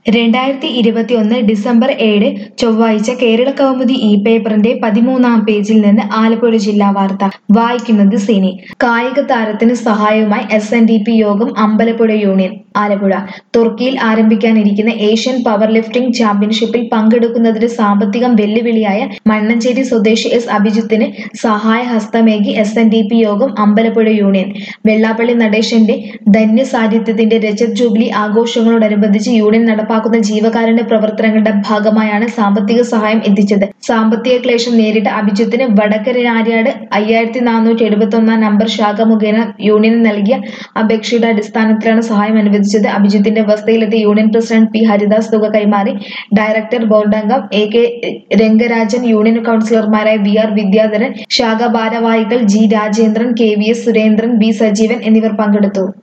രണ്ടായിരത്തി ഇരുപത്തിയൊന്ന് ഡിസംബർ ഏഴ് ചൊവ്വാഴ്ച കേരള കൗമുദി ഇ പേപ്പറിന്റെ പതിമൂന്നാം പേജിൽ നിന്ന് ആലപ്പുഴ ജില്ലാ വാർത്ത വായിക്കുന്നത് സിനി കായിക താരത്തിന് സഹായവുമായി എസ് എൻ ഡി പി യോഗം അമ്പലപ്പുഴ യൂണിയൻ ആലപ്പുഴ തുർക്കിയിൽ ആരംഭിക്കാനിരിക്കുന്ന ഏഷ്യൻ പവർ ലിഫ്റ്റിംഗ് ചാമ്പ്യൻഷിപ്പിൽ പങ്കെടുക്കുന്നതിന് സാമ്പത്തികം വെല്ലുവിളിയായ മണ്ണഞ്ചേരി സ്വദേശി എസ് അഭിജിത്തിന് സഹായഹസ്തമേകി എസ് എൻ ഡി പി യോഗം അമ്പലപ്പുഴ യൂണിയൻ വെള്ളാപ്പള്ളി നടേശന്റെ ധന്യസാന്നിധ്യത്തിന്റെ രജത് ജൂബിലി ആഘോഷങ്ങളോടനുബന്ധിച്ച് യൂണിയൻ നടപ്പാക്കുന്ന ജീവകാരുണ്യ പ്രവർത്തനങ്ങളുടെ ഭാഗമായാണ് സാമ്പത്തിക സഹായം എത്തിച്ചത് സാമ്പത്തിക ക്ലേശം നേരിട്ട അഭിജിത്തിന് വടക്കരനാര്യാട് അയ്യായിരത്തി നാനൂറ്റി എഴുപത്തി ഒന്നാം നമ്പർ ശാഖ മുഖേന യൂണിയന് നൽകിയ അപേക്ഷയുടെ അടിസ്ഥാനത്തിലാണ് സഹായം അനുവദിച്ചത് അഭിജിത്തിന്റെ വസതിയിലെത്തിയ യൂണിയൻ പ്രസിഡന്റ് പി ഹരിദാസ് തുക കൈമാറി ഡയറക്ടർ ബോർഡ് അംഗം എ കെ രംഗരാജൻ യൂണിയൻ കൗൺസിലർമാരായ വി ആർ വിദ്യാധരൻ ശാഖാ ഭാരവാഹികൾ G Rajendran K V S Surendran B Sajeevan എന്നിവർ പങ്കെടുത്തു